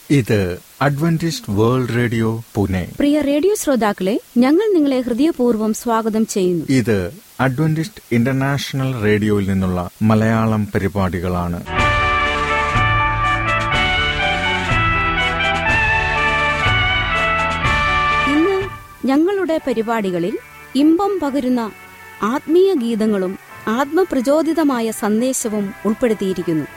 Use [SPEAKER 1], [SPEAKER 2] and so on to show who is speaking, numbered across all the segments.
[SPEAKER 1] ഇത് Adventist world radio Pune
[SPEAKER 2] പ്രിയ radio ശ്രോതാക്കളെ ഞങ്ങൾ നിങ്ങളെ ഹൃദയപൂർവ്വം സ്വാഗതം ചെയ്യുന്നു
[SPEAKER 1] ഇത് അഡ്വന്റിസ്റ്റ് ഇന്റർനാഷണൽ റേഡിയോയിൽ നിന്നുള്ള മലയാളം പരിപാടികളാണ്
[SPEAKER 2] ഇന്ന് ഞങ്ങളുടെ പരിപാടികളിൽ ഇമ്പം പകരുന്ന ആത്മീയ ഗീതങ്ങളും ആത്മപ്രചോദിതമായ സന്ദേശവും ഉൾപ്പെടുത്തിയിരിക്കുന്നു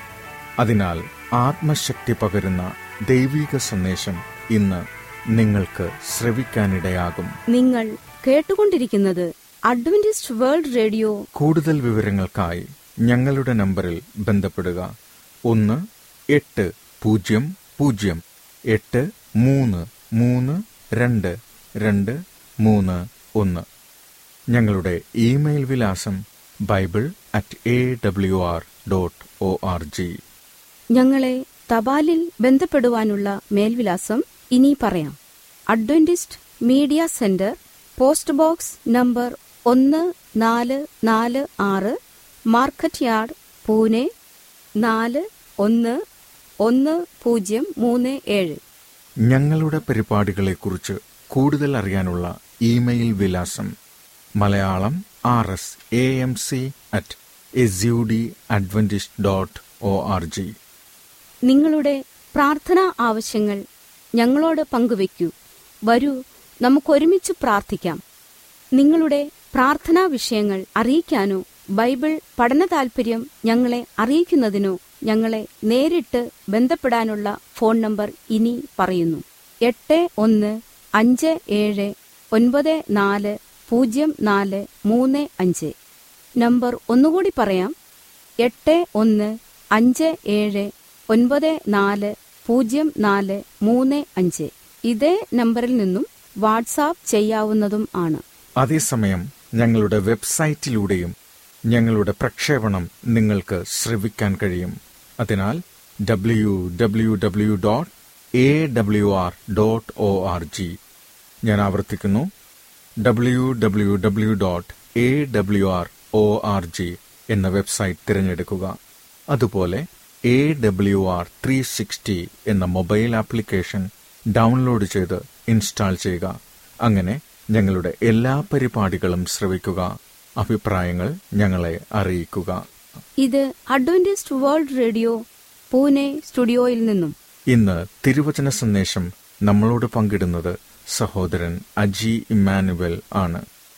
[SPEAKER 1] അതിനാൽ ആത്മശക്തി പകരുന്ന ദൈവിക സന്ദേശം ഇന്ന് നിങ്ങൾക്ക് ശ്രവിക്കാനിടയാകും
[SPEAKER 2] നിങ്ങൾ കേട്ടുകൊണ്ടിരിക്കുന്നത് അഡ്വന്റിസ്റ്റ് വേൾഡ് റേഡിയോ
[SPEAKER 1] കൂടുതൽ വിവരങ്ങൾക്കായി ഞങ്ങളുടെ നമ്പറിൽ ബന്ധപ്പെടുക ഒന്ന് എട്ട് പൂജ്യം പൂജ്യം എട്ട് മൂന്ന് മൂന്ന് രണ്ട് രണ്ട് മൂന്ന് ഒന്ന് ഞങ്ങളുടെ ഇമെയിൽ വിലാസം Bible at A W R dot O R G
[SPEAKER 2] ഞങ്ങളെ തപാലിൽ ബന്ധപ്പെടുവാനുള്ള മേൽവിലാസം ഇനി പറയാം Adventist media centre post box number ഒന്ന് നാല് നാല് ആറ് മാർക്കറ്റ് യാർഡ് പൂനെ നാല് ഒന്ന് ഒന്ന് പൂജ്യം മൂന്ന് ഏഴ്
[SPEAKER 1] ഞങ്ങളുടെ പരിപാടികളെക്കുറിച്ച് കൂടുതൽ അറിയാനുള്ള ഇമെയിൽ വിലാസം Malayalam R S A M C at S U D Adventist dot O R G
[SPEAKER 2] നിങ്ങളുടെ പ്രാർത്ഥനാ ആവശ്യങ്ങൾ ഞങ്ങളോട് പങ്കുവയ്ക്കൂ വരൂ നമുക്കൊരുമിച്ച് പ്രാർത്ഥിക്കാം നിങ്ങളുടെ പ്രാർത്ഥനാ വിഷയങ്ങൾ അറിയിക്കാനോ ബൈബിൾ പഠന താൽപര്യം ഞങ്ങളെ അറിയിക്കുന്നതിനോ ഞങ്ങളെ നേരിട്ട് ബന്ധപ്പെടാനുള്ള ഫോൺ നമ്പർ ഇനി പറയുന്നു എട്ട് ഒന്ന് അഞ്ച് ഏഴ് ഒൻപത് നാല് പൂജ്യം നാല് മൂന്ന് അഞ്ച് നമ്പർ ഒന്നുകൂടി പറയാം എട്ട് ഒന്ന് അഞ്ച് ഏഴ് ഒൻപത് നാല് പൂജ്യം നാല് മൂന്ന് അഞ്ച് ഇതേ നമ്പറിൽ നിന്നും വാട്സാപ്പ് ചെയ്യാവുന്നതും ആണ്
[SPEAKER 1] അതേസമയം ഞങ്ങളുടെ വെബ്സൈറ്റിലൂടെയും ഞങ്ങളുടെ പ്രക്ഷേപണം നിങ്ങൾക്ക് ശ്രവിക്കാൻ കഴിയും അതിനാൽ W W W dot A W R dot O R G ഞാൻ ആവർത്തിക്കുന്നു W W W dot A W R O R G എന്ന വെബ്സൈറ്റ് തിരഞ്ഞെടുക്കുക അതുപോലെ A W R three sixty എന്ന മൊബൈൽ ആപ്ലിക്കേഷൻ ഡൗൺലോഡ് ചെയ്ത് ഇൻസ്റ്റാൾ ചെയ്യുക അങ്ങനെ ഞങ്ങളുടെ എല്ലാ പരിപാടികളും ശ്രവിക്കുക അഭിപ്രായങ്ങൾ ഞങ്ങളെ അറിയിക്കുക
[SPEAKER 2] ഇത് അഡ്വന്റിസ്റ്റ് വേൾഡ് റേഡിയോ പൂനെ സ്റ്റുഡിയോയിൽ നിന്നും
[SPEAKER 1] ഇന്ന് തിരുവചന സന്ദേശം നമ്മളോട് പങ്കിടുന്നത് സഹോദരൻ അജി ഇമ്മാനുവൽ ആണ്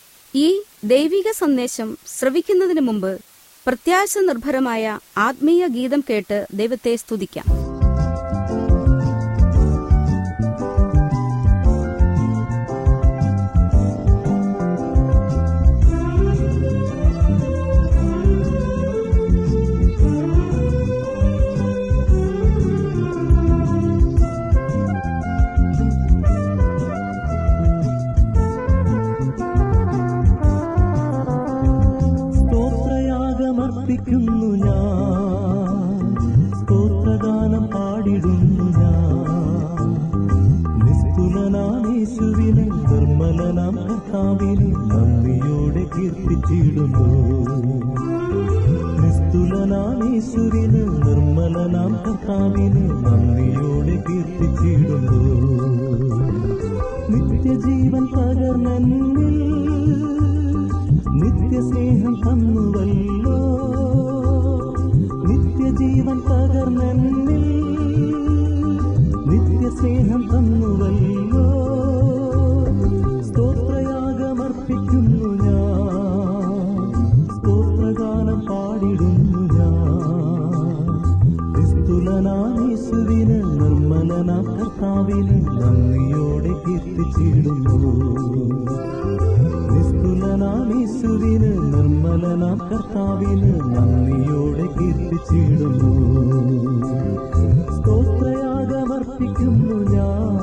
[SPEAKER 2] ഈ ദൈവിക സന്ദേശം ശ്രവിക്കുന്നതിന് മുമ്പ് പ്രത്യാശ നിർഭരമായ ആത്മീയ ഗീതം കേട്ട് ദൈവത്തെ സ്തുതിക്കാം
[SPEAKER 3] സ്തോത്രയാഗമർപ്പിക്കുന്നു ഞാൻ സ്തോത്രഗാനം പാടിടുന്നു ഞാൻ നിസ്തുലനാമേശുവിനെ നിർമ്മലനാം കർത്താവിനെ നന്ദിയോടെ കീർത്തിച്ചിടുന്നു നിസ്തുലനാമേശുവിന് നിർമ്മലനാം കർത്താവിനെ നന്ദിയോടെ കീർത്തിച്ചിടുന്നു നിത്യജീവൻ പകർന്നെന്നിൽ നിത്യസ്നേഹം തന്നുവല്ലോ നിത്യജീവൻ പകർന്നെന്നിൽ നിത്യസ്നേഹം തന്നുവല്ലോ സ്തോത്രയാഗമർപ്പിക്കുന്നു ഞാൻ സ്തോത്രഗാനം പാടിടുന്നു ഞാൻ ക്രിസ്തുലനാമേശുവിന് നിർമ്മലനാം കർത്താവിന് നന്ദിയോടെ കീർത്തിച്ചിടുന്നു നിസ്തുലനാമീസുവിന് നിർമ്മലനാം കർത്താവിന് നന്ദിയോടെ കീർത്തിച്ചിടുന്നു സ്തോത്രയാഗമർപ്പിക്കുന്നു ഞാൻ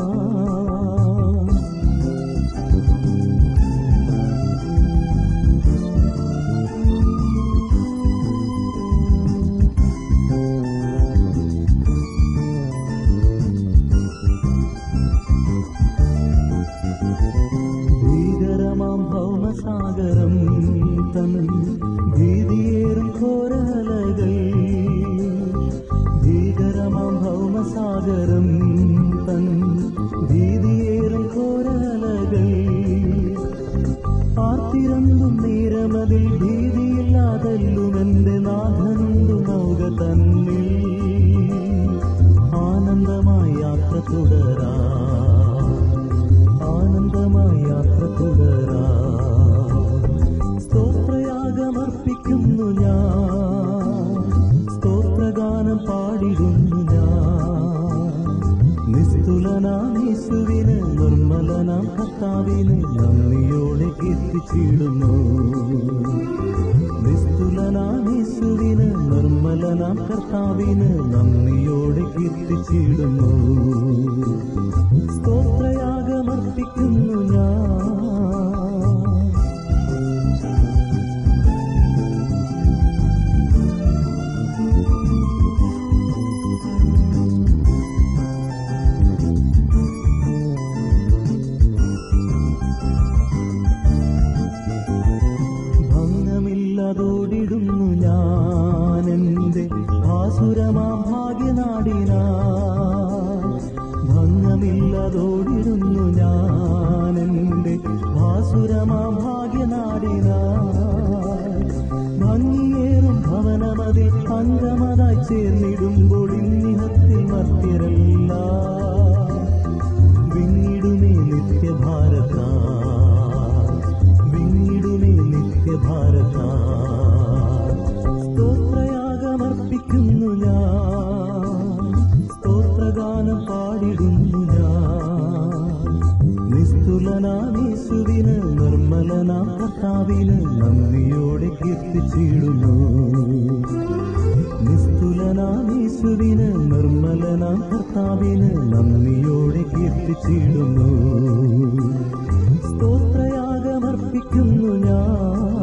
[SPEAKER 3] ഭീകരമാം ഭൗമസാഗരം തൻ ഭീതിയേറും ഘോരലകൾ കടലും തൻ ഭീതിയേറും കോരലകൾ ആർത്തിരണ്ടും നേരമതിൽ ഭീതിയില്ലാതല്ലും എന്റെ നാഥനുണ്ടു നൗക തന്നിൽ ആനന്ദമായി യാത്ര തുടരാ ആനന്ദമായി യാത്ര തുടരാ സ്തോത്രയാഗമർപ്പിക്കുന്നു ഞാൻ സ്തോത്രഗാനം പാടിടുന്നു ഞാൻ നിസ്തുലനാം യേശുവിന് നിർമ്മലനാം കർത്താവിന് നന്ദിയോടെ കീർത്തിച്ചിടുന്നു നിസ്തുലനാം യേശുവിന് നിർമ്മലനാം കർത്താവിന് നന്ദിയോടെ കീർത്തിച്ചിടുന്നു സ്തോത്രയാഗമർപ്പിക്കുന്നു ഞാൻ ഭംഗമില്ലതോടിടുന്നു ഞാൻ എന്റെ ആസുരമാം ഭാഗ്യനാടിനാ ഭംഗമില്ലതോടിടുന്നു ഞാൻ എന്റെ ആസുരമാം ഭാഗ്യനാടിനാ ഭംഗിയേറും ഭവനമതിൽ അംഗമതായി ചേർന്നിടുമ്പോൾ ഇന്നിഹത്തിൽ മർത്യരല്ല വിങ്ങിടുമേ നിത്യഭാരത വിങ്ങിടുമേ നിത്യഭാരത സ്തോത്രയാഗമർപ്പിക്കുന്നു ഞാൻ സ്തോത്രഗാനം പാടിടുന്നു ഞാൻ നിസ്തുലനാമേശുവിന് നിർമ്മലനാം കർത്താവിന് നന്ദിയോടെ കീർത്തിച്ചിടുന്നു നിസ്തുലനാമേശുവിന് നിർമ്മലനാം കർത്താവിന് നന്ദിയോടെ കീർത്തിച്ചിടുന്നു സ്തോത്രയാഗമർപ്പിക്കുന്നു ഞാൻ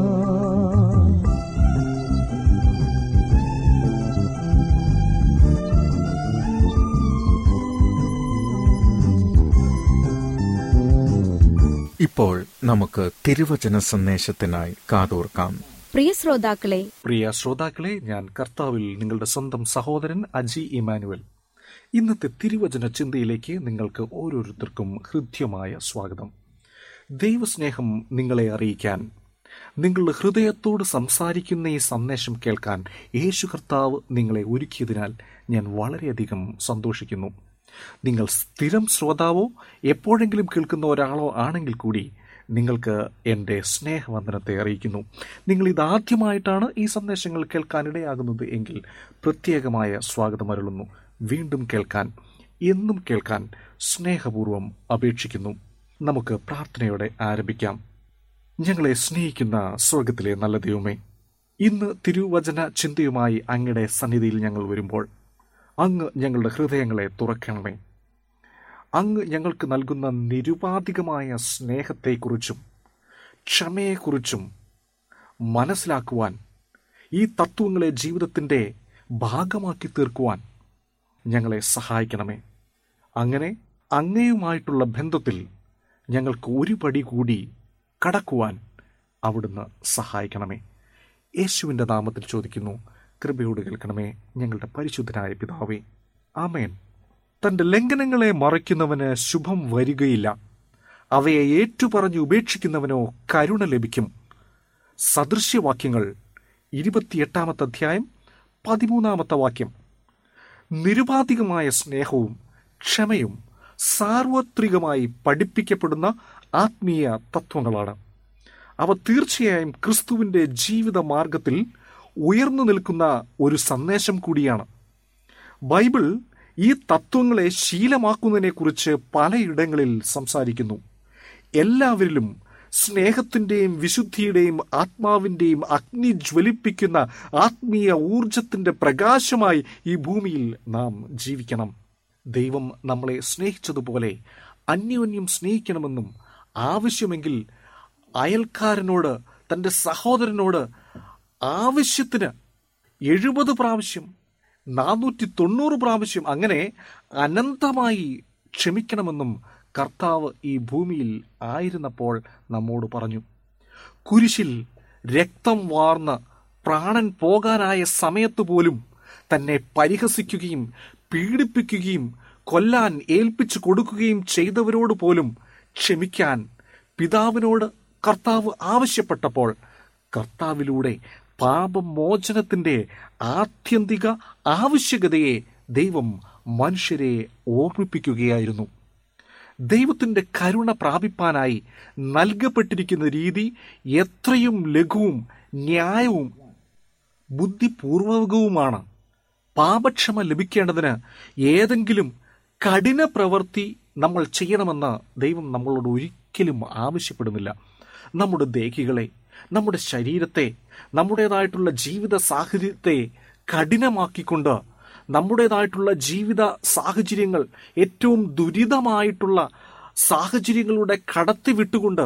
[SPEAKER 1] ഇപ്പോൾ നമുക്ക് തിരുവചന സന്ദേശത്തിനായി കാതോർക്കാം
[SPEAKER 2] പ്രിയ ശ്രോതാക്കളെ
[SPEAKER 4] പ്രിയ ശ്രോതാക്കളെ ഞാൻ കർത്താവിൽ നിങ്ങളുടെ സ്വന്തം സഹോദരൻ അജി ഇമാനുവൽ ഇന്നത്തെ തിരുവചന ചിന്തയിലേക്ക് നിങ്ങൾക്ക് ഓരോരുത്തർക്കും ഹൃദ്യമായ സ്വാഗതം ദൈവസ്നേഹം നിങ്ങളെ അറിയിക്കാൻ നിങ്ങളുടെ ഹൃദയത്തോട് സംസാരിക്കുന്ന ഈ സന്ദേശം കേൾക്കാൻ യേശു കർത്താവ് നിങ്ങളെ ഒരുക്കിയതിനാൽ ഞാൻ വളരെയധികം സന്തോഷിക്കുന്നു നിങ്ങൾ സ്ഥിരം ശ്രോതാവോ എപ്പോഴെങ്കിലും കേൾക്കുന്ന ഒരാളോ ആണെങ്കിൽ കൂടി നിങ്ങൾക്ക് എൻ്റെ സ്നേഹവന്ദനത്തെ അറിയിക്കുന്നു നിങ്ങൾ ഇതാദ്യമായിട്ടാണ് ഈ സന്ദേശങ്ങൾ കേൾക്കാനിടയാകുന്നത് എങ്കിൽ പ്രത്യേകമായ സ്വാഗതം അരുളുന്നു വീണ്ടും കേൾക്കാൻ എന്നും കേൾക്കാൻ സ്നേഹപൂർവ്വം അപേക്ഷിക്കുന്നു നമുക്ക് പ്രാർത്ഥനയോടെ ആരംഭിക്കാം ഞങ്ങളെ സ്നേഹിക്കുന്ന സ്വർഗത്തിലെ നല്ല ദൈവമേ ഇന്ന് തിരുവചന ചിന്തയുമായി അങ്ങയുടെ സന്നിധിയിൽ ഞങ്ങൾ വരുമ്പോൾ അങ്ങ് ഞങ്ങളുടെ ഹൃദയങ്ങളെ തുറക്കണമേ അങ്ങ് ഞങ്ങൾക്ക് നൽകുന്ന നിരുപാധികമായ സ്നേഹത്തെക്കുറിച്ചും ക്ഷമയെക്കുറിച്ചും മനസ്സിലാക്കുവാൻ ഈ തത്വങ്ങളെ ജീവിതത്തിൻ്റെ ഭാഗമാക്കി തീർക്കുവാൻ ഞങ്ങളെ സഹായിക്കണമേ അങ്ങനെ അങ്ങയുമായിട്ടുള്ള ബന്ധത്തിൽ ഞങ്ങൾക്ക് ഒരു പടി കൂടി കടക്കുവാൻ അവിടുന്ന് സഹായിക്കണമേ യേശുവിൻ്റെ നാമത്തിൽ ചോദിക്കുന്നു കൃപയോട് കേൾക്കണമേ ഞങ്ങളുടെ പരിശുദ്ധനായ പിതാവേ ആമേൻ തന്റെ ലംഘനങ്ങളെ മറയ്ക്കുന്നവന് ശുഭം വരികയില്ല അവയെ ഏറ്റുപറഞ്ഞ് ഉപേക്ഷിക്കുന്നവനോ കരുണ ലഭിക്കും സദൃശ്യവാക്യങ്ങൾ ഇരുപത്തിയെട്ടാമത്തെ അധ്യായം പതിമൂന്നാമത്തെ വാക്യം നിരുപാധികമായ സ്നേഹവും ക്ഷമയും സാർവത്രികമായി പഠിപ്പിക്കപ്പെടുന്ന ആത്മീയ തത്വങ്ങളാണ് അവ തീർച്ചയായും ക്രിസ്തുവിന്റെ ജീവിത മാർഗത്തിൽ ഉയർന്നു നിൽക്കുന്ന ഒരു സന്ദേശം കൂടിയാണ് ബൈബിൾ ഈ തത്വങ്ങളെ ശീലമാക്കുന്നതിനെക്കുറിച്ച് പലയിടങ്ങളിൽ സംസാരിക്കുന്നു എല്ലാവരിലും സ്നേഹത്തിന്റെയും വിശുദ്ധിയുടെയും ആത്മാവിന്റെയും അഗ്നി ജ്വലിപ്പിക്കുന്ന ആത്മീയ ഊർജത്തിന്റെ പ്രകാശമായി ഈ ഭൂമിയിൽ നാം ജീവിക്കണം ദൈവം നമ്മളെ സ്നേഹിച്ചതുപോലെ അന്യോന്യം സ്നേഹിക്കണമെന്നും ആവശ്യമെങ്കിൽ അയൽക്കാരനോട് തൻ്റെ സഹോദരനോട് ആവശ്യത്തിന് എഴുപത് പ്രാവശ്യം നാനൂറ്റി തൊണ്ണൂറ് പ്രാവശ്യം അങ്ങനെ അനന്തമായി ക്ഷമിക്കണമെന്നും കർത്താവ് ഈ ഭൂമിയിൽ ആയിരുന്നപ്പോൾ നമ്മോട് പറഞ്ഞു കുരിശിൽ രക്തം വാർന്ന് പ്രാണൻ പോകാനായ സമയത്ത് പോലും തന്നെ പരിഹസിക്കുകയും പീഡിപ്പിക്കുകയും കൊല്ലാൻ ഏൽപ്പിച്ചു കൊടുക്കുകയും ചെയ്തവരോട് പോലും ക്ഷമിക്കാൻ പിതാവിനോട് കർത്താവ് ആവശ്യപ്പെട്ടപ്പോൾ കർത്താവിലൂടെ പാപമോചനത്തിന്റെ ആത്യന്തിക ആവശ്യകതയെ ദൈവം മനുഷ്യരെ ഓർമ്മിപ്പിക്കുകയായിരുന്നു ദൈവത്തിന്റെ കരുണ പ്രാപിപ്പാനായി നൽകപ്പെട്ടിരിക്കുന്ന രീതി എത്രയും ലഘുവും ന്യായവും ബുദ്ധിപൂർവകവുമാണ് പാപക്ഷമ ലഭിക്കേണ്ടതിന് ഏതെങ്കിലും കഠിന പ്രവൃത്തി നമ്മൾ ചെയ്യണമെന്ന് ദൈവം നമ്മളോട് ഒരിക്കലും ആവശ്യപ്പെടുന്നില്ല നമ്മുടെ ദേഹികളെ നമ്മുടെ ശരീരത്തെ നമ്മുടേതായിട്ടുള്ള ജീവിത സാഹചര്യത്തെ കഠിനമാക്കിക്കൊണ്ട് നമ്മുടേതായിട്ടുള്ള ജീവിത സാഹചര്യങ്ങൾ ഏറ്റവും ദുരിതമായിട്ടുള്ള സാഹചര്യങ്ങളുടെ കടത്തി വിട്ടുകൊണ്ട്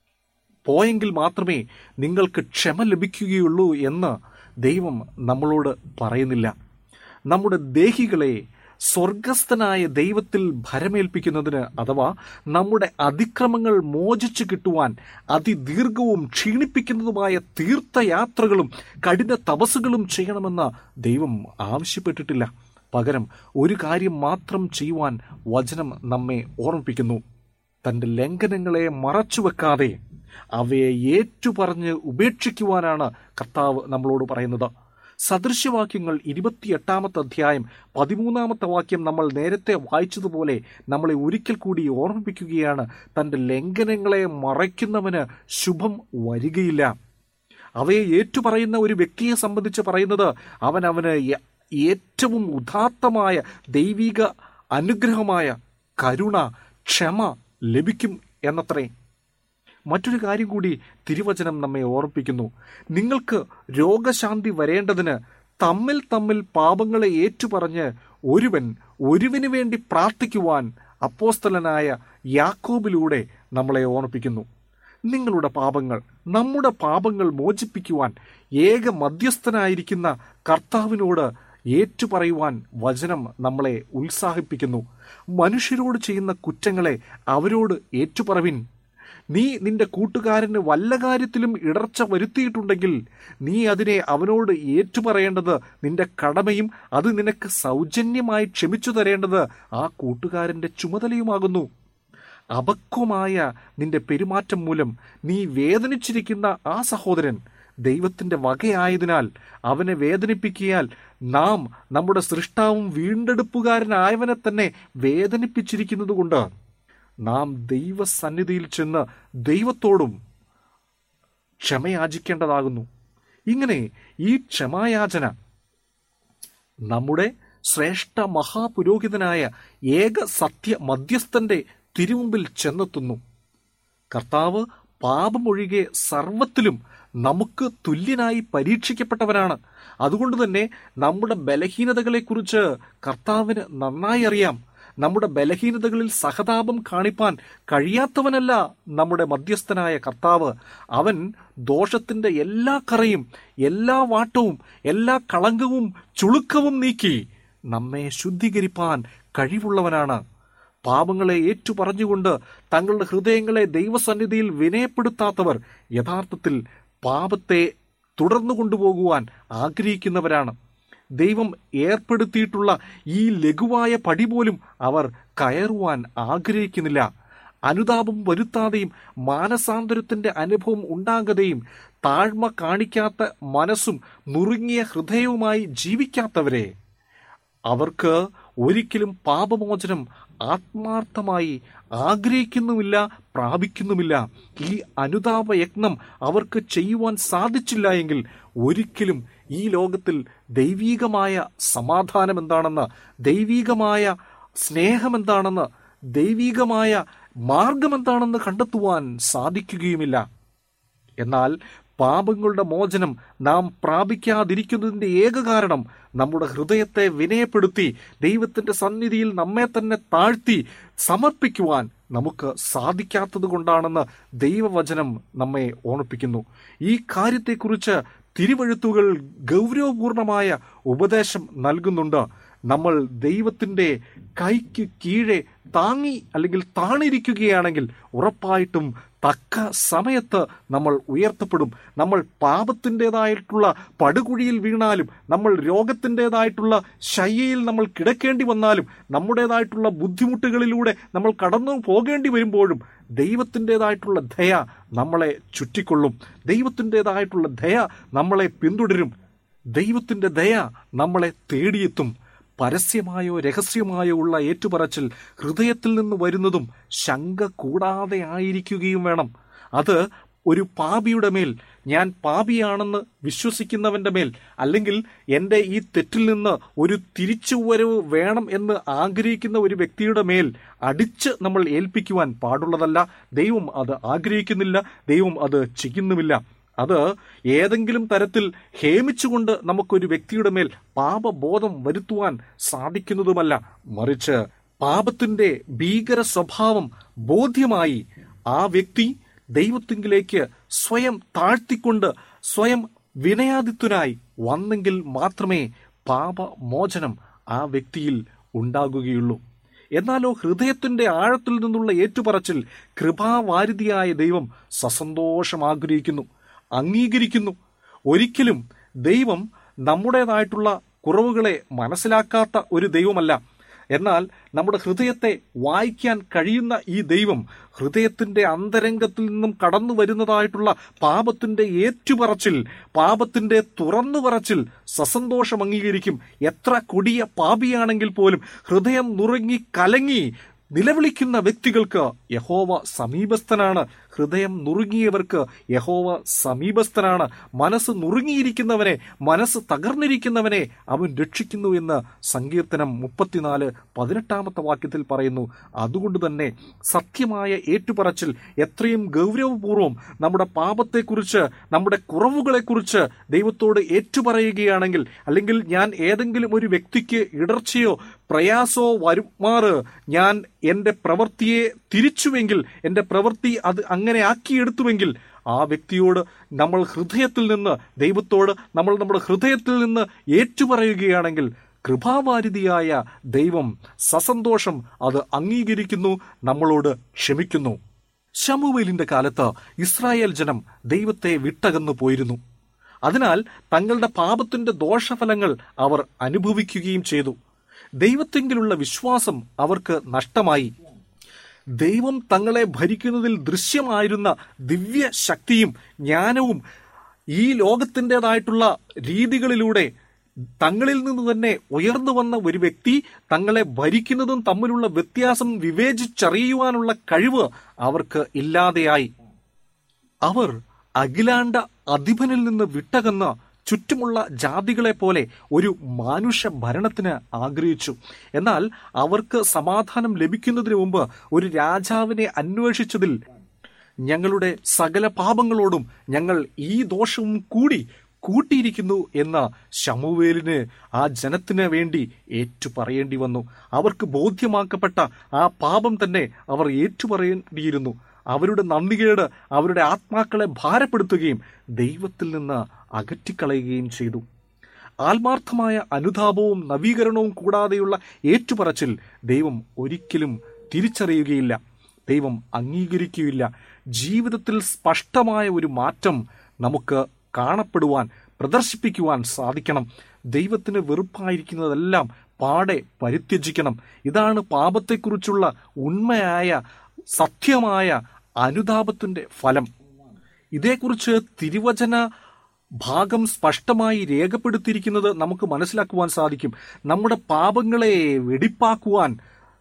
[SPEAKER 4] പോയെങ്കിൽ മാത്രമേ നിങ്ങൾക്ക് ക്ഷമ ലഭിക്കുകയുള്ളൂ എന്ന് ദൈവം നമ്മളോട് പറയുന്നില്ല നമ്മുടെ ദേഹികളെ സ്വർഗസ്ഥനായ ദൈവത്തിൽ ഭരമേൽപ്പിക്കുന്നതിന് അഥവാ നമ്മുടെ അതിക്രമങ്ങൾ മോചിച്ചു കിട്ടുവാൻ അതിദീർഘവും ക്ഷീണിപ്പിക്കുന്നതുമായ തീർത്ഥയാത്രകളും കഠിന തപസ്സുകളും ചെയ്യണമെന്ന് ദൈവം ആവശ്യപ്പെട്ടിട്ടില്ല പകരം ഒരു കാര്യം മാത്രം ചെയ്യുവാൻ വചനം നമ്മെ ഓർമ്മിപ്പിക്കുന്നു തന്റെ ലംഘനങ്ങളെ മറച്ചുവെക്കാതെ അവയെ ഏറ്റുപറഞ്ഞ് ഉപേക്ഷിക്കുവാനാണ് കർത്താവ് നമ്മളോട് പറയുന്നത് സദൃശ്യവാക്യങ്ങൾ ഇരുപത്തിയെട്ടാമത്തെ അധ്യായം പതിമൂന്നാമത്തെ വാക്യം നമ്മൾ നേരത്തെ വായിച്ചതുപോലെ നമ്മളെ ഒരിക്കൽ കൂടി ഓർമ്മിപ്പിക്കുകയാണ് തന്റെ ലംഘനങ്ങളെ മറയ്ക്കുന്നവന് ശുഭം വരികയില്ല അവയെ ഏറ്റുപറയുന്ന ഒരു വ്യക്തിയെ സംബന്ധിച്ച് പറയുന്നത് അവൻ അവന് യ- ഏറ്റവും ഉദാത്തമായ ദൈവിക അനുഗ്രഹമായ കരുണ ക്ഷമ ലഭിക്കും എന്നത്രേ മറ്റൊരു കാര്യം കൂടി തിരുവചനം നമ്മെ ഓർമ്മിപ്പിക്കുന്നു നിങ്ങൾക്ക് രോഗശാന്തി വരേണ്ടതിന് തമ്മിൽ തമ്മിൽ പാപങ്ങളെ ഏറ്റുപറഞ്ഞ് ഒരുവൻ ഒരുവന് വേണ്ടി പ്രാർത്ഥിക്കുവാൻ അപ്പോസ്തലനായ യാക്കോബിലൂടെ നമ്മളെ ഓർമ്മിപ്പിക്കുന്നു നിങ്ങളുടെ പാപങ്ങൾ നമ്മുടെ പാപങ്ങൾ മോചിപ്പിക്കുവാൻ ഏക മധ്യസ്ഥനായിരിക്കുന്ന കർത്താവിനോട് ഏറ്റുപറയുവാൻ വചനം നമ്മളെ ഉത്സാഹിപ്പിക്കുന്നു മനുഷ്യരോട് ചെയ്യുന്ന കുറ്റങ്ങളെ അവരോട് ഏറ്റുപറവിൻ നീ നിന്റെ കൂട്ടുകാരന് വല്ല കാര്യത്തിലും ഇടർച്ച വരുത്തിയിട്ടുണ്ടെങ്കിൽ നീ അതിനെ അവനോട് ഏറ്റുപറയേണ്ടത് നിന്റെ കടമയും അത് നിനക്ക് സൗജന്യമായി ക്ഷമിച്ചു തരേണ്ടത് ആ കൂട്ടുകാരന്റെ ചുമതലയുമാകുന്നു അപക്വമായ നിന്റെ പെരുമാറ്റം മൂലം നീ വേദനിച്ചിരിക്കുന്ന ആ സഹോദരൻ ദൈവത്തിന്റെ വകയായതിനാൽ അവനെ വേദനിപ്പിക്കിയാൽ നാം നമ്മുടെ സൃഷ്ടാവും വീണ്ടെടുപ്പുകാരനായവനെ തന്നെ വേദനിപ്പിച്ചിരിക്കുന്നതുകൊണ്ട് നാം ദൈവസന്നിധിയിൽ ചെന്ന് ദൈവത്തോടും ക്ഷമയാചിക്കേണ്ടതാകുന്നു ഇങ്ങനെ ഈ ക്ഷമായാചന നമ്മുടെ ശ്രേഷ്ഠ മഹാപുരോഹിതനായ ഏക സത്യ മധ്യസ്ഥന്റെ തിരുമുമ്പിൽ ചെന്നെത്തുന്നു കർത്താവ് പാപമൊഴികെ സർവത്തിലും നമുക്ക് തുല്യനായി പരീക്ഷിക്കപ്പെട്ടവനാണ് അതുകൊണ്ട് തന്നെ നമ്മുടെ ബലഹീനതകളെക്കുറിച്ച് കർത്താവിന് നന്നായി അറിയാം നമ്മുടെ ബലഹീനതകളിൽ സഹതാപം കാണിപ്പാൻ കഴിയാത്തവനല്ല നമ്മുടെ മധ്യസ്ഥനായ കർത്താവ് അവൻ ദോഷത്തിന്റെ എല്ലാ കറയും എല്ലാ വാട്ടവും എല്ലാ കളങ്കവും ചുളുക്കവും നീക്കി നമ്മെ ശുദ്ധീകരിപ്പാൻ കഴിവുള്ളവനാണ് പാപങ്ങളെ ഏറ്റുപറഞ്ഞുകൊണ്ട് തങ്ങളുടെ ഹൃദയങ്ങളെ ദൈവസന്നിധിയിൽ വിനയപ്പെടുത്താത്തവർ യഥാർത്ഥത്തിൽ പാപത്തെ തുടർന്നു കൊണ്ടുപോകുവാൻ ആഗ്രഹിക്കുന്നവരാണ് ദൈവം ഏർപ്പെടുത്തിയിട്ടുള്ള ഈ ലഘുവായ പടി പോലും അവർ കയറുവാൻ ആഗ്രഹിക്കുന്നില്ല അനുതാപം വരുത്താതെയും മാനസാന്തരത്തിന്റെ അനുഭവം ഉണ്ടാകാതെയും താഴ്മ കാണിക്കാത്ത മനസ്സും നുറുങ്ങിയ ഹൃദയവുമായി ജീവിക്കാത്തവരെ അവർക്ക് ഒരിക്കലും പാപമോചനം ആത്മാർത്ഥമായി ആഗ്രഹിക്കുന്നുമില്ല പ്രാപിക്കുന്നുമില്ല ഈ അനുതാപ യജ്ഞം അവർക്ക് ചെയ്യുവാൻ സാധിച്ചില്ല എങ്കിൽ ഒരിക്കലും ഈ ലോകത്തിൽ ദൈവീകമായ സമാധാനം എന്താണെന്ന് ദൈവീകമായ സ്നേഹം എന്താണെന്ന് ദൈവീകമായ മാർഗം എന്താണെന്ന് കണ്ടെത്തുവാൻ സാധിക്കുകയുമില്ല എന്നാൽ പാപങ്ങളുടെ മോചനം നാം പ്രാപിക്കാതിരിക്കുന്നതിന്റെ ഏക കാരണം നമ്മുടെ ഹൃദയത്തെ വിനയപ്പെടുത്തി ദൈവത്തിന്റെ സന്നിധിയിൽ നമ്മെ തന്നെ താഴ്ത്തി സമർപ്പിക്കുവാൻ നമുക്ക് സാധിക്കാത്തത് കൊണ്ടാണെന്ന് ദൈവവചനം നമ്മെ ഓർമ്മിപ്പിക്കുന്നു ഈ കാര്യത്തെക്കുറിച്ച് തിരുവഴുത്തുകൾ ഗൗരവപൂർണമായ ഉപദേശം നൽകുന്നുണ്ട് നമ്മൾ ദൈവത്തിന്റെ കൈക്ക് കീഴെ താങ്ങി അല്ലെങ്കിൽ താണിരിക്കുകയാണെങ്കിൽ ഉറപ്പായിട്ടും തക്ക സമയത്ത് നമ്മൾ ഉയർത്തപ്പെടും നമ്മൾ പാപത്തിൻ്റെതായിട്ടുള്ള പടുകുഴിയിൽ വീണാലും നമ്മൾ രോഗത്തിൻ്റെതായിട്ടുള്ള ശയ്യയിൽ നമ്മൾ കിടക്കേണ്ടി വന്നാലും നമ്മുടേതായിട്ടുള്ള ബുദ്ധിമുട്ടുകളിലൂടെ നമ്മൾ കടന്നു പോകേണ്ടി വരുമ്പോഴും ദൈവത്തിൻ്റെതായിട്ടുള്ള ദയ നമ്മളെ ചുറ്റിക്കൊള്ളും ദൈവത്തിൻ്റെതായിട്ടുള്ള ദയ നമ്മളെ പിന്തുടരും ദൈവത്തിന്റെ ദയ നമ്മളെ തേടിയെത്തും പരസ്യമായോ രഹസ്യമായോ ഉള്ള ഏറ്റുപറച്ചിൽ ഹൃദയത്തിൽ നിന്ന് വരുന്നതും ശങ്ക കൂടാതെ ആയിരിക്കുകയും വേണം അത് ഒരു പാപിയുടെ മേൽ ഞാൻ പാപിയാണെന്ന് വിശ്വസിക്കുന്നവന്റെ മേൽ അല്ലെങ്കിൽ എൻ്റെ ഈ തെറ്റിൽ നിന്ന് ഒരു തിരിച്ചുവരവ് വേണം എന്ന് ആഗ്രഹിക്കുന്ന ഒരു വ്യക്തിയുടെ മേൽ അടിച്ച് നമ്മൾ ഏൽപ്പിക്കുവാൻ പാടുള്ളതല്ല ദൈവം അത് ആഗ്രഹിക്കുന്നില്ല ദൈവം അത് ചെയ്യുന്നുമില്ല അത് ഏതെങ്കിലും തരത്തിൽ ഹേമിച്ചുകൊണ്ട് നമുക്കൊരു വ്യക്തിയുടെ മേൽ പാപബോധം വരുത്തുവാൻ സാധിക്കുന്നതുമല്ല മറിച്ച് പാപത്തിന്റെ ഭീകര സ്വഭാവം ബോധ്യമായി ആ വ്യക്തി ദൈവത്തിങ്കിലേക്ക് സ്വയം താഴ്ത്തിക്കൊണ്ട് സ്വയം വിനയാദിത്വനായി വന്നെങ്കിൽ മാത്രമേ പാപമോചനം ആ വ്യക്തിയിൽ ഉണ്ടാകുകയുള്ളൂ എന്നാലോ ഹൃദയത്തിന്റെ ആഴത്തിൽ നിന്നുള്ള ഏറ്റുപറച്ചിൽ കൃപാവാരിധിയായ ദൈവം സസന്തോഷം ആഗ്രഹിക്കുന്നു അംഗീകരിക്കുന്നു ഒരിക്കലും ദൈവം നമ്മുടേതായിട്ടുള്ള കുറവുകളെ മനസ്സിലാക്കാത്ത ഒരു ദൈവമല്ല എന്നാൽ നമ്മുടെ ഹൃദയത്തെ വായിക്കാൻ കഴിയുന്ന ഈ ദൈവം ഹൃദയത്തിന്റെ അന്തരംഗത്തിൽ നിന്നും കടന്നു വരുന്നതായിട്ടുള്ള പാപത്തിന്റെ ഏറ്റുപറച്ചിൽ പാപത്തിന്റെ തുറന്നു പറച്ചിൽ സസന്തോഷം അംഗീകരിക്കും എത്ര കൊടിയ പാപിയാണെങ്കിൽ പോലും ഹൃദയം നുറുങ്ങി കലങ്ങി നിലവിളിക്കുന്ന വ്യക്തികൾക്ക് യഹോവ സമീപസ്ഥനാണ് ഹൃദയം നുറുങ്ങിയവർക്ക് യഹോവ സമീപസ്ഥനാണ് മനസ്സ് നുറുങ്ങിയിരിക്കുന്നവനെ മനസ്സ് തകർന്നിരിക്കുന്നവനെ അവൻ രക്ഷിക്കുന്നു എന്ന് സങ്കീർത്തനം മുപ്പത്തിനാല് പതിനെട്ടാമത്തെ വാക്യത്തിൽ പറയുന്നു അതുകൊണ്ട് തന്നെ സത്യമായ ഏറ്റുപറച്ചിൽ എത്രയും ഗൗരവപൂർവ്വം നമ്മുടെ പാപത്തെക്കുറിച്ച് നമ്മുടെ കുറവുകളെക്കുറിച്ച് ദൈവത്തോട് ഏറ്റുപറയുകയാണെങ്കിൽ അല്ലെങ്കിൽ ഞാൻ ഏതെങ്കിലും ഒരു വ്യക്തിക്ക് ഇടർച്ചയോ പ്രയാസോ വരുമാറ് ഞാൻ എൻ്റെ പ്രവൃത്തിയെ തിരിച്ചുവെങ്കിൽ എൻ്റെ പ്രവൃത്തി അത് അങ്ങനെ ആക്കിയെടുത്തുവെങ്കിൽ ആ വ്യക്തിയോട് നമ്മൾ ഹൃദയത്തിൽ നിന്ന് ദൈവത്തോട് നമ്മൾ നമ്മുടെ ഹൃദയത്തിൽ നിന്ന് ഏറ്റുപറയുകയാണെങ്കിൽ കൃപാവാരിധിയായ ദൈവം സസന്തോഷം അത് അംഗീകരിക്കുന്നു നമ്മളോട് ക്ഷമിക്കുന്നു ശമുവേലിന്റെ കാലത്ത് ഇസ്രായേൽ ജനം ദൈവത്തെ വിട്ടകന്നു പോയിരുന്നു അതിനാൽ തങ്ങളുടെ പാപത്തിന്റെ ദോഷഫലങ്ങൾ അവർ അനുഭവിക്കുകയും ചെയ്തു ദൈവത്തെങ്കിലുള്ള വിശ്വാസം അവർക്ക് നഷ്ടമായി ദൈവം തങ്ങളെ ഭരിക്കുന്നതിൽ ദൃശ്യമായിരുന്ന ദിവ്യ ശക്തിയും ജ്ഞാനവും ഈ ലോകത്തിൻ്റെതായിട്ടുള്ള രീതികളിലൂടെ തങ്ങളിൽ നിന്ന് തന്നെ ഉയർന്നു വന്ന ഒരു വ്യക്തി തങ്ങളെ ഭരിക്കുന്നതും തമ്മിലുള്ള വ്യത്യാസം വിവേചിച്ചറിയുവാനുള്ള കഴിവ് അവർക്ക് ഇല്ലാതെയായി അവർ അഖിലാണ്ട അധിപനിൽ നിന്ന് വിട്ടകന്ന് ചുറ്റുമുള്ള ജാതികളെ പോലെ ഒരു മാനുഷ ഭരണത്തിന് ആഗ്രഹിച്ചു എന്നാൽ അവർക്ക് സമാധാനം ലഭിക്കുന്നതിന് മുമ്പ് ഒരു രാജാവിനെ അന്വേഷിച്ചതിൽ ഞങ്ങളുടെ സകല പാപങ്ങളോടും ഞങ്ങൾ ഈ ദോഷവും കൂടി കൂട്ടിയിരിക്കുന്നു എന്ന ശമുവേലിന് ആ ജനത്തിന് വേണ്ടി ഏറ്റുപറയേണ്ടി വന്നു അവർക്ക് ബോധ്യമാക്കപ്പെട്ട ആ പാപം തന്നെ അവർ ഏറ്റുപറയേണ്ടിയിരുന്നു അവരുടെ നന്ദികേട് അവരുടെ ആത്മാക്കളെ ഭാരപ്പെടുത്തുകയും ദൈവത്തിൽ നിന്ന് അകറ്റിക്കളയുകയും ചെയ്തു ആത്മാർത്ഥമായ അനുതാപവും നവീകരണവും കൂടാതെയുള്ള ഏറ്റുപറച്ചിൽ ദൈവം ഒരിക്കലും തിരിച്ചറിയുകയില്ല ദൈവം അംഗീകരിക്കുകയില്ല ജീവിതത്തിൽ സ്പഷ്ടമായ ഒരു മാറ്റം നമുക്ക് കാണപ്പെടുവാൻ പ്രദർശിപ്പിക്കുവാൻ സാധിക്കണം ദൈവത്തിന് വെറുപ്പായിരിക്കുന്നതെല്ലാം പാടെ പരിത്യജിക്കണം ഇതാണ് പാപത്തെക്കുറിച്ചുള്ള ഉണ്മയായ സത്യമായ അനുതാപത്തിന്റെ ഫലം ഇതേക്കുറിച്ച് തിരുവചന ഭാഗം സ്പഷ്ടമായി രേഖപ്പെടുത്തിയിരിക്കുന്നത് നമുക്ക് മനസ്സിലാക്കുവാൻ സാധിക്കും നമ്മുടെ പാപങ്ങളെ വെടിപ്പാക്കുവാൻ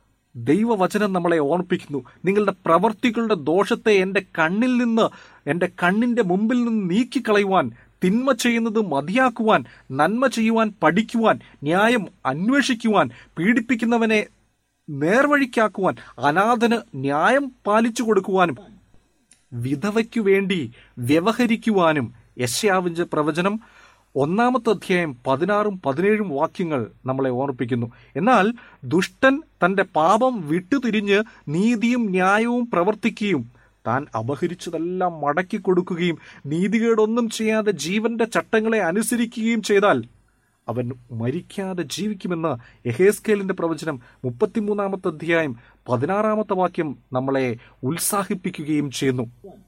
[SPEAKER 4] ദൈവവചനം നമ്മളെ ഓർമ്മിപ്പിക്കുന്നു നിങ്ങളുടെ പ്രവർത്തികളുടെ ദോഷത്തെ എൻ്റെ കണ്ണിൽ നിന്ന് എൻ്റെ കണ്ണിന്റെ മുമ്പിൽ നിന്ന് നീക്കിക്കളയുവാൻ തിന്മ ചെയ്യുന്നത് മതിയാക്കുവാൻ നന്മ ചെയ്യുവാൻ പഠിക്കുവാൻ ന്യായം അന്വേഷിക്കുവാൻ പീഡിപ്പിക്കുന്നവനെ നേർവഴിക്കാക്കുവാൻ അനാഥന് ന്യായം പാലിച്ചു കൊടുക്കുവാനും വിധവയ്ക്കു വേണ്ടി വ്യവഹരിക്കുവാനും യശ്യാവിന്റെ പ്രവചനം ഒന്നാമത്തെ അധ്യായം പതിനാറും പതിനേഴും വാക്യങ്ങൾ നമ്മളെ ഓർമ്മിപ്പിക്കുന്നു എന്നാൽ ദുഷ്ടൻ തന്റെ പാപം വിട്ടുതിരിഞ്ഞ് നീതിയും ന്യായവും പ്രവർത്തിക്കുകയും താൻ അപഹരിച്ചതെല്ലാം മടക്കി കൊടുക്കുകയും നീതികേടൊന്നും ചെയ്യാതെ ജീവന്റെ ചട്ടങ്ങളെ അനുസരിക്കുകയും ചെയ്താൽ അവൻ മരിക്കാതെ ജീവിക്കുമെന്ന് എഹേസ്കേലിന്റെ പ്രവചനം മുപ്പത്തിമൂന്നാമത്തെ അധ്യായം പതിനാറാമത്തെ വാക്യം നമ്മളെ ഉത്സാഹിപ്പിക്കുകയും ചെയ്യുന്നു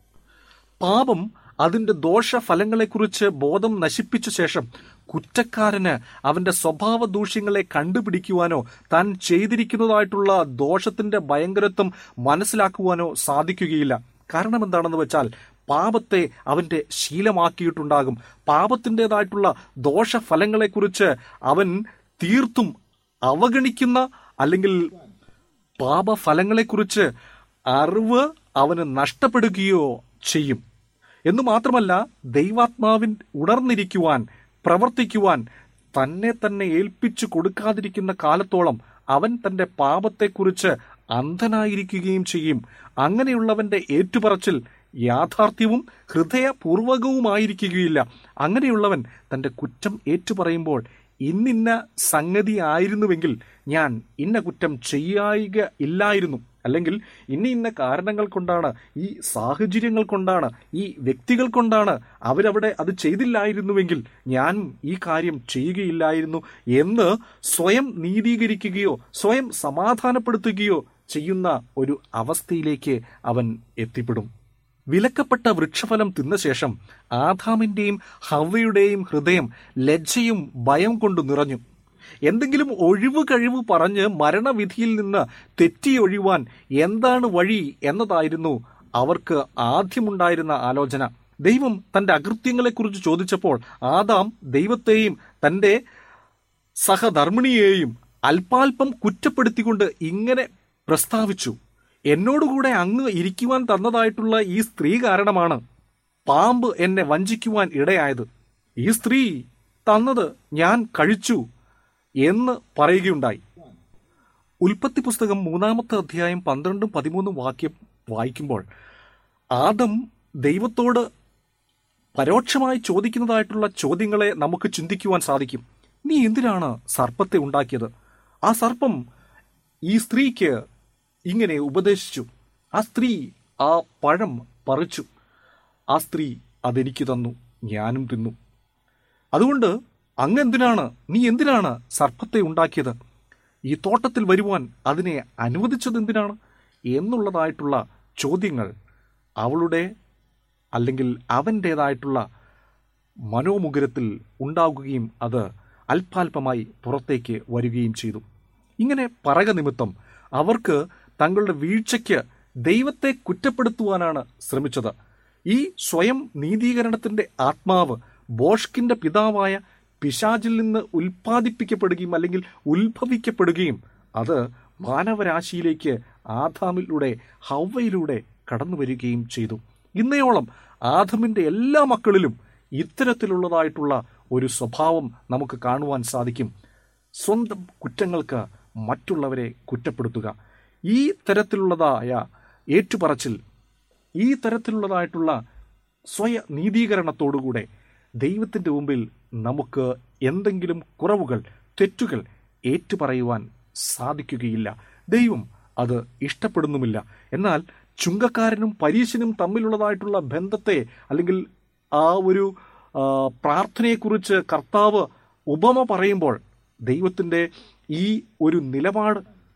[SPEAKER 4] പാപം അതിന്റെ ദോഷഫലങ്ങളെക്കുറിച്ച് ബോധം നശിപ്പിച്ച ശേഷം കുറ്റക്കാരന് അവന്റെ സ്വഭാവ ദൂഷ്യങ്ങളെ കണ്ടുപിടിക്കുവാനോ താൻ ചെയ്തിരിക്കുന്നതായിട്ടുള്ള ദോഷത്തിന്റെ ഭയങ്കരത്വം മനസ്സിലാക്കുവാനോ സാധിക്കുകയില്ല കാരണം എന്താണെന്ന് വെച്ചാൽ പാപത്തെ അവന്റെ ശീലമാക്കിയിട്ടുണ്ടാകും പാപത്തിൻ്റെതായിട്ടുള്ള ദോഷഫലങ്ങളെക്കുറിച്ച് അവൻ തീർത്തും അവഗണിക്കുന്ന അല്ലെങ്കിൽ പാപഫലങ്ങളെക്കുറിച്ച് അറിവ് അവന് നഷ്ടപ്പെടുകയോ ചെയ്യും എന്നു മാത്രമല്ല ദൈവാത്മാവിൻ ഉണർന്നിരിക്കുവാൻ പ്രവർത്തിക്കുവാൻ തന്നെ തന്നെ ഏൽപ്പിച്ചു കൊടുക്കാതിരിക്കുന്ന കാലത്തോളം അവൻ തന്റെ പാപത്തെക്കുറിച്ച് അന്ധനായിരിക്കുകയും ചെയ്യും അങ്ങനെയുള്ളവന്റെ ഏറ്റുപറച്ചിൽ യാഥാർത്ഥ്യവും ഹൃദയപൂർവകവുമായിരിക്കുകയില്ല അങ്ങനെയുള്ളവൻ തന്റെ കുറ്റം ഏറ്റുപറയുമ്പോൾ ഇന്നിന്ന സംഗതി ആയിരുന്നുവെങ്കിൽ ഞാൻ ഇന്ന കുറ്റം ചെയ്യായിക ഇല്ലായിരുന്നു അല്ലെങ്കിൽ ഇന്ന ഇന്ന കാരണങ്ങൾ കൊണ്ടാണ് ഈ സാഹചര്യങ്ങൾ കൊണ്ടാണ് ഈ വ്യക്തികൾ കൊണ്ടാണ് അവരവിടെ അത് ചെയ്തില്ലായിരുന്നുവെങ്കിൽ ഞാൻ ഈ കാര്യം ചെയ്യുകയില്ലായിരുന്നു എന്ന് സ്വയം നീതീകരിക്കുകയോ സ്വയം സമാധാനപ്പെടുത്തുകയോ ചെയ്യുന്ന ഒരു അവസ്ഥയിലേക്ക് അവൻ എത്തിപ്പെടും വിലക്കപ്പെട്ട വൃക്ഷഫലം തിന്ന ശേഷം ആദാമിന്റെയും ഹവയുടെയും ഹൃദയം ലജ്ജയും ഭയം കൊണ്ട് നിറഞ്ഞു എന്തെങ്കിലും ഒഴിവ് കഴിവ് പറഞ്ഞ് മരണവിധിയിൽ നിന്ന് തെറ്റിയൊഴിവാൻ എന്താണ് വഴി എന്നതായിരുന്നു അവർക്ക് ആദ്യമുണ്ടായിരുന്ന ആലോചന ദൈവം തന്റെ അകൃത്യങ്ങളെക്കുറിച്ച് ചോദിച്ചപ്പോൾ ആദാം ദൈവത്തെയും തന്റെ സഹധർമ്മിണിയെയും അല്പാൽപം കുറ്റപ്പെടുത്തിക്കൊണ്ട് ഇങ്ങനെ പ്രസ്താവിച്ചു എന്നോടുകൂടെ അങ്ങ് ഇരിക്കുവാൻ തന്നതായിട്ടുള്ള ഈ സ്ത്രീ കാരണമാണ് പാമ്പ് എന്നെ വഞ്ചിക്കുവാൻ ഇടയായത് ഈ സ്ത്രീ തന്നത് ഞാൻ കഴിച്ചു എന്ന് പറയുകയുണ്ടായി ഉൽപ്പത്തി പുസ്തകം മൂന്നാമത്തെ അധ്യായം പന്ത്രണ്ടും പതിമൂന്നും വാക്യം വായിക്കുമ്പോൾ ആദം ദൈവത്തോട് പരോക്ഷമായി ചോദിക്കുന്നതായിട്ടുള്ള ചോദ്യങ്ങളെ നമുക്ക് ചിന്തിക്കുവാൻ സാധിക്കും നീ എന്തിനാണ് സർപ്പത്തെ ഉണ്ടാക്കിയത് ആ സർപ്പം ഈ സ്ത്രീക്ക് ഇങ്ങനെ ഉപദേശിച്ചു ആ സ്ത്രീ ആ പഴം പറിച്ചു ആ സ്ത്രീ അതെനിക്ക് തന്നു ഞാനും തിന്നു അതുകൊണ്ട് അങ്ങ് എന്തിനാണ് നീ എന്തിനാണ് സർപ്പത്തെ ഉണ്ടാക്കിയത് ഈ തോട്ടത്തിൽ വരുവാൻ അതിനെ അനുവദിച്ചത് എന്തിനാണ് എന്നുള്ളതായിട്ടുള്ള ചോദ്യങ്ങൾ അവളുടെ അല്ലെങ്കിൽ അവൻ്റേതായിട്ടുള്ള മനോമുഖരത്തിൽ ഉണ്ടാകുകയും അത് അല്പാൽപമായി പുറത്തേക്ക് വരികയും ചെയ്തു ഇങ്ങനെ പറക നിമിത്തം അവർക്ക് തങ്ങളുടെ വീഴ്ചയ്ക്ക് ദൈവത്തെ കുറ്റപ്പെടുത്തുവാനാണ് ശ്രമിച്ചത് ഈ സ്വയം നീതീകരണത്തിന്റെ ആത്മാവ് ബോഷ്കിന്റെ പിതാവായ പിശാചിൽ നിന്ന് ഉൽപ്പാദിപ്പിക്കപ്പെടുകയും അല്ലെങ്കിൽ ഉത്ഭവിക്കപ്പെടുകയും അത് മാനവരാശിയിലേക്ക് ആദാമിലൂടെ ഹൗവയിലൂടെ കടന്നു വരികയും ചെയ്തു ഇന്നയോളം ആദമിന്റെ എല്ലാ മക്കളിലും ഇത്തരത്തിലുള്ളതായിട്ടുള്ള ഒരു സ്വഭാവം നമുക്ക് കാണുവാൻ സാധിക്കും സ്വന്തം കുറ്റങ്ങൾക്ക് മറ്റുള്ളവരെ കുറ്റപ്പെടുത്തുക ഈ തരത്തിലുള്ളതായ ഏറ്റുപറച്ചിൽ ഈ തരത്തിലുള്ളതായിട്ടുള്ള സ്വയ നീതീകരണത്തോടുകൂടെ ദൈവത്തിൻ്റെ മുമ്പിൽ നമുക്ക് എന്തെങ്കിലും കുറവുകൾ തെറ്റുകൾ ഏറ്റുപറയുവാൻ സാധിക്കുകയില്ല ദൈവം അത് ഇഷ്ടപ്പെടുന്നുമില്ല എന്നാൽ ചുങ്കക്കാരനും പരീശനും തമ്മിലുള്ളതായിട്ടുള്ള ബന്ധത്തെ അല്ലെങ്കിൽ ആ ഒരു ആ, പ്രാർത്ഥനയെക്കുറിച്ച് കർത്താവ് ഉപമ പറയുമ്പോൾ ദൈവത്തിൻ്റെ ഈ ഒരു നിലപാട്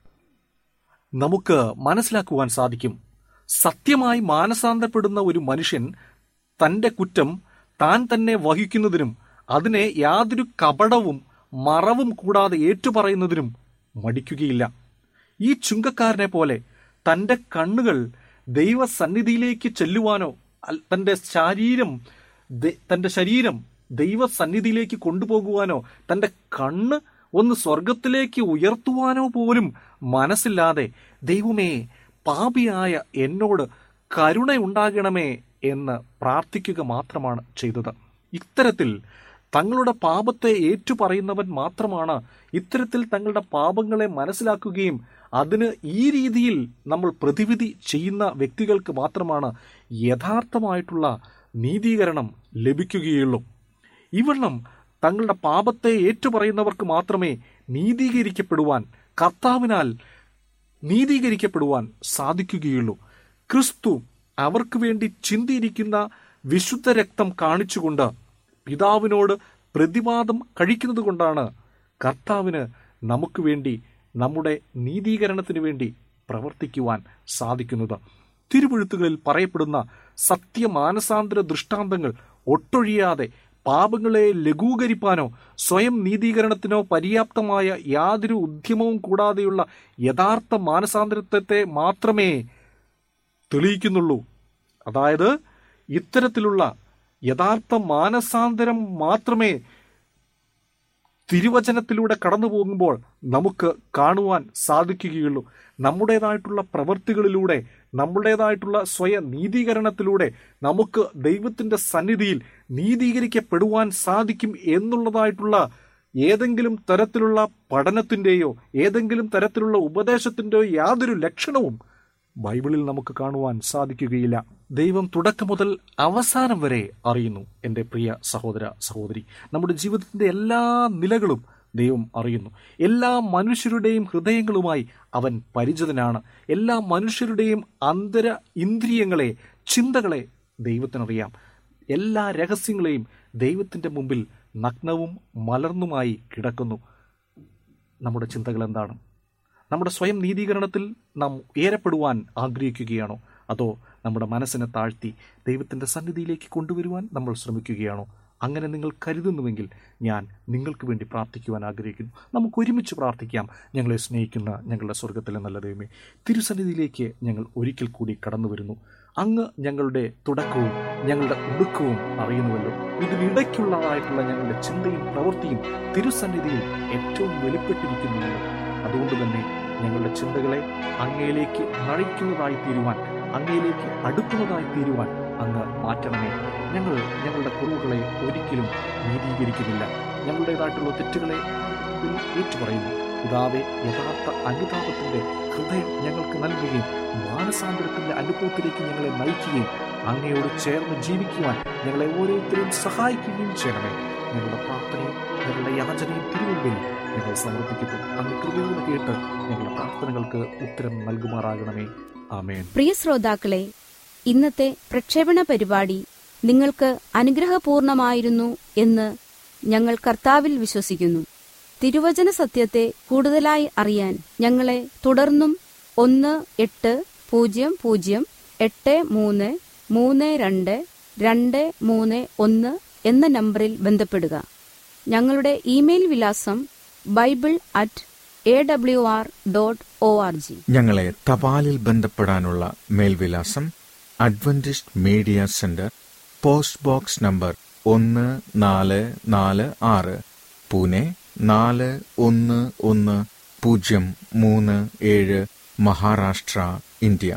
[SPEAKER 4] നമുക്ക് മനസ്സിലാക്കുവാൻ സാധിക്കും സത്യമായി മാനസാന്തരപ്പെടുന്ന ഒരു മനുഷ്യൻ തന്റെ കുറ്റം താൻ തന്നെ വഹിക്കുന്നതിനും അതിനെ യാതൊരു കപടവും മറവും കൂടാതെ ഏറ്റുപറയുന്നതിനും മടിക്കുകയില്ല ഈ ചുങ്കക്കാരനെ പോലെ തന്റെ കണ്ണുകൾ ദൈവസന്നിധിയിലേക്ക് ചെല്ലുവാനോ അൽ- തന്റെ ശരീരം ദ- തന്റെ ശരീരം ദൈവസന്നിധിയിലേക്ക് കൊണ്ടുപോകുവാനോ തന്റെ കണ്ണ് ഒന്ന് സ്വർഗത്തിലേക്ക് ഉയർത്തുവാനോ പോലും മനസ്സില്ലാതെ ദൈവമേ പാപിയായ എന്നോട് കരുണയുണ്ടാകണമേ എന്ന് പ്രാർത്ഥിക്കുക മാത്രമാണ് ചെയ്തത് ഇത്തരത്തിൽ തങ്ങളുടെ പാപത്തെ ഏറ്റുപറയുന്നവൻ മാത്രമാണ് ഇത്തരത്തിൽ തങ്ങളുടെ പാപങ്ങളെ മനസ്സിലാക്കുകയും അതിന് ഈ രീതിയിൽ നമ്മൾ പ്രതിവിധി ചെയ്യുന്ന വ്യക്തികൾക്ക് മാത്രമാണ് യഥാർത്ഥമായിട്ടുള്ള നീതീകരണം ലഭിക്കുകയുള്ളൂ ഇവണ്ണം തങ്ങളുടെ പാപത്തെ ഏറ്റുപറയുന്നവർക്ക് മാത്രമേ നീതീകരിക്കപ്പെടുവാൻ കർത്താവിനാൽ നീതീകരിക്കപ്പെടുവാൻ സാധിക്കുകയുള്ളൂ ക്രിസ്തു അവർക്ക് വേണ്ടി ചിന്തിയിരിക്കുന്ന വിശുദ്ധ രക്തം കാണിച്ചുകൊണ്ട് പിതാവിനോട് പ്രതിവാദം കഴിക്കുന്നത് കൊണ്ടാണ് കർത്താവിന് നമുക്ക് വേണ്ടി നമ്മുടെ നീതീകരണത്തിന് വേണ്ടി പ്രവർത്തിക്കുവാൻ സാധിക്കുന്നത് തിരുവഴുത്തുകളിൽ പറയപ്പെടുന്ന സത്യമാനസാന്തര ദൃഷ്ടാന്തങ്ങൾ ഒട്ടൊഴിയാതെ പാപങ്ങളെ ലഘൂകരിപ്പാനോ സ്വയം നീതീകരണത്തിനോ പര്യാപ്തമായ യാതൊരു ഉദ്യമവും കൂടാതെയുള്ള യഥാർത്ഥ മാനസാന്തരത്തെ മാത്രമേ തെളിയിക്കുന്നുള്ളൂ അതായത് ഇത്തരത്തിലുള്ള യഥാർത്ഥ മാനസാന്തരം മാത്രമേ തിരുവചനത്തിലൂടെ കടന്നു പോകുമ്പോൾ നമുക്ക് കാണുവാൻ സാധിക്കുകയുള്ളൂ നമ്മുടേതായിട്ടുള്ള പ്രവൃത്തികളിലൂടെ നമ്മുടേതായിട്ടുള്ള സ്വയ നീതീകരണത്തിലൂടെ നമുക്ക് ദൈവത്തിന്റെ സന്നിധിയിൽ നീതീകരിക്കപ്പെടുവാൻ സാധിക്കും എന്നുള്ളതായിട്ടുള്ള ഏതെങ്കിലും തരത്തിലുള്ള പഠനത്തിന്റെയോ ഏതെങ്കിലും തരത്തിലുള്ള ഉപദേശത്തിന്റെയോ യാതൊരു ലക്ഷണവും ബൈബിളിൽ നമുക്ക് കാണുവാൻ സാധിക്കുകയില്ല ദൈവം തുടക്കം മുതൽ അവസാനം വരെ അറിയുന്നു എൻ്റെ പ്രിയ സഹോദര സഹോദരി നമ്മുടെ ജീവിതത്തിന്റെ എല്ലാ നിലകളും ദൈവം അറിയുന്നു എല്ലാ മനുഷ്യരുടെയും ഹൃദയങ്ങളുമായി അവൻ പരിചിതനാണ് എല്ലാ മനുഷ്യരുടെയും അന്തര ഇന്ദ്രിയങ്ങളെ ചിന്തകളെ ദൈവത്തിനറിയാം എല്ലാ രഹസ്യങ്ങളെയും ദൈവത്തിന്റെ മുമ്പിൽ നഗ്നവും മലർന്നുമായി കിടക്കുന്നു നമ്മുടെ ചിന്തകൾ എന്താണ് നമ്മുടെ സ്വയം നീതീകരണത്തിൽ നാം ഉയരപ്പെടുവാൻ ആഗ്രഹിക്കുകയാണോ അതോ നമ്മുടെ മനസ്സിനെ താഴ്ത്തി ദൈവത്തിൻ്റെ സന്നിധിയിലേക്ക് കൊണ്ടുവരുവാൻ നമ്മൾ ശ്രമിക്കുകയാണോ അങ്ങനെ നിങ്ങൾ കരുതുന്നുവെങ്കിൽ ഞാൻ നിങ്ങൾക്ക് വേണ്ടി പ്രാർത്ഥിക്കുവാൻ ആഗ്രഹിക്കുന്നു നമുക്ക് ഒരുമിച്ച് പ്രാർത്ഥിക്കാം ഞങ്ങളെ സ്നേഹിക്കുന്ന ഞങ്ങളുടെ സ്വർഗത്തിലെ നല്ല ദൈവമേ തിരുസന്നിധിയിലേക്ക് ഞങ്ങൾ ഒരിക്കൽ കൂടി കടന്നു വരുന്നു അങ്ങ് ഞങ്ങളുടെ തുടക്കവും ഞങ്ങളുടെ ഒടുക്കവും അറിയുന്നുവല്ലോ ഇതിനിടയ്ക്കുള്ളതായിട്ടുള്ള ഞങ്ങളുടെ ചിന്തയും പ്രവൃത്തിയും തിരുസന്നിധിയിൽ ഏറ്റവും വെളിപ്പെട്ടിരിക്കുന്നുവല്ലോ അതുകൊണ്ട് തന്നെ ഞങ്ങളുടെ ചിന്തകളെ അങ്ങയിലേക്ക് നയിക്കുന്നതായി തീരുവാൻ അങ്ങയിലേക്ക് അടുക്കുന്നതായി തീരുവാൻ അങ്ങ് മാറ്റണമേ ഞങ്ങൾ ഞങ്ങളുടെ കുറവുകളെ ഒരിക്കലും നീതീകരിക്കുന്നില്ല ഞങ്ങളുടേതായിട്ടുള്ള തെറ്റുകളെ മുമ്പിൽ ഏറ്റുപറയുന്നു പിതാവെ യഥാർത്ഥ അനുതാപത്തിന്റെ ഹൃദയം ഞങ്ങൾക്ക് നൽകുകയും മാനസാന്തരത്തിന്റെ അനുഭവത്തിലേക്ക് ഞങ്ങളെ നയിക്കുകയും അങ്ങയോട് ചേർന്ന് ജീവിക്കുവാൻ ഞങ്ങളെ ഓരോരുത്തരെയും സഹായിക്കുകയും ചെയ്യണമേ ഞങ്ങളുടെ പ്രാർത്ഥനയും ഞങ്ങളുടെ യാചനയും തിരുമുമ്പിൽ ഞങ്ങൾ സമർപ്പിക്കുന്നു അങ്ങ് കൃപയോട് കേട്ട് ഞങ്ങളുടെ പ്രാർത്ഥനകൾക്ക് ഉത്തരം നൽകുമാറാകണമേ ആമേൻ
[SPEAKER 2] പ്രിയ ശ്രോതാക്കളെ ഇന്നത്തെ പ്രക്ഷേപണ പരിപാടി നിങ്ങൾക്ക് അനുഗ്രഹപൂർണമായിരുന്നു എന്ന് ഞങ്ങൾ കർത്താവിൽ വിശ്വസിക്കുന്നു തിരുവചന സത്യത്തെ കൂടുതലായി അറിയാൻ ഞങ്ങളെ തുടർന്നും ഒന്ന് എട്ട് പൂജ്യം പൂജ്യം എട്ട് മൂന്ന് മൂന്ന് രണ്ട് രണ്ട് മൂന്ന് ഒന്ന് എന്ന നമ്പറിൽ ബന്ധപ്പെടുക ഞങ്ങളുടെ ഇമെയിൽ വിലാസം Bible at A W R dot O R G
[SPEAKER 1] ഞങ്ങളെ തപാലിൽ ബന്ധപ്പെടാനുള്ള മേൽവിലാസം Adventist media centre post box number ഒന്ന് നാല് നാല് ആറ് പൂനെ നാല് ഒന്ന് ഒന്ന് പൂജ്യം മൂന്ന് ഏഴ് മഹാരാഷ്ട്ര ഇന്ത്യ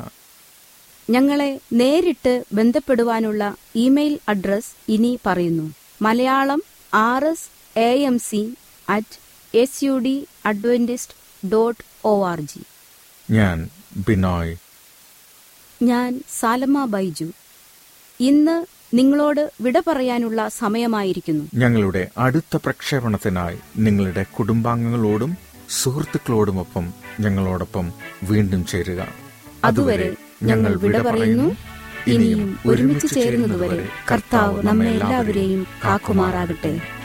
[SPEAKER 2] ഞങ്ങളെ നേരിട്ട് ബന്ധപ്പെടുവാനുള്ള ഇമെയിൽ അഡ്രസ് ഇനി പറയുന്നു Malayalam R S A M C at S U D Adventist dot O R G
[SPEAKER 1] ഞാൻ ബിനോയ്
[SPEAKER 2] ഞാൻ സാലമ ബൈജു ഇന്ന് നിങ്ങളോട് വിട പറയാനുള്ള സമയമായിരിക്കുന്നു
[SPEAKER 1] ഞങ്ങളുടെ അടുത്ത പ്രക്ഷേപണത്തിനായി നിങ്ങളുടെ കുടുംബാംഗങ്ങളോടും സുഹൃത്തുക്കളോടുമൊപ്പം ഞങ്ങളോടൊപ്പം വീണ്ടും ചേരുക
[SPEAKER 2] അതുവരെ ഞങ്ങൾ വിട പറയുന്നു ഇനിയും ഒരുമിച്ച് ചേരുന്നതുവരെ കർത്താവ് നമ്മെ എല്ലാവരെയും കാക്കുമാറാകട്ടെ